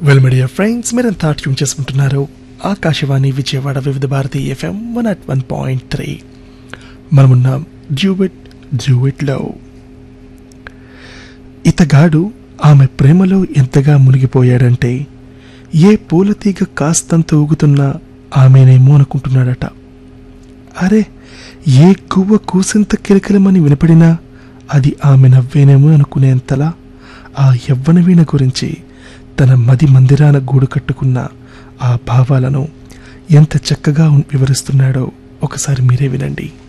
well media friends మీరంతా tune చేసుకుంటున్నారు Akashvani Vijayawada Vividh Bharati FM one at one point three మనమున్నాం డ్యూబెట్ డ్యూబెట్లో ఇతగాడు ఆమె ప్రేమలో ఎంతగా మునిగిపోయాడంటే ఏ పూలతీగ కాస్తంత ఊగుతున్నా ఆమెనేమో అనుకుంటున్నాడట అరే ఏ గువ్వ కూసింత కిలకిలమని వినపడినా అది ఆమె నవ్వేనేమో అనుకునేంతలా ఆ యవ్వన వీణ గురించి తన మది మందిరాన గూడు కట్టుకున్న ఆ భావాలను ఎంత చక్కగా వివరిస్తున్నాడో ఒకసారి మీరే వినండి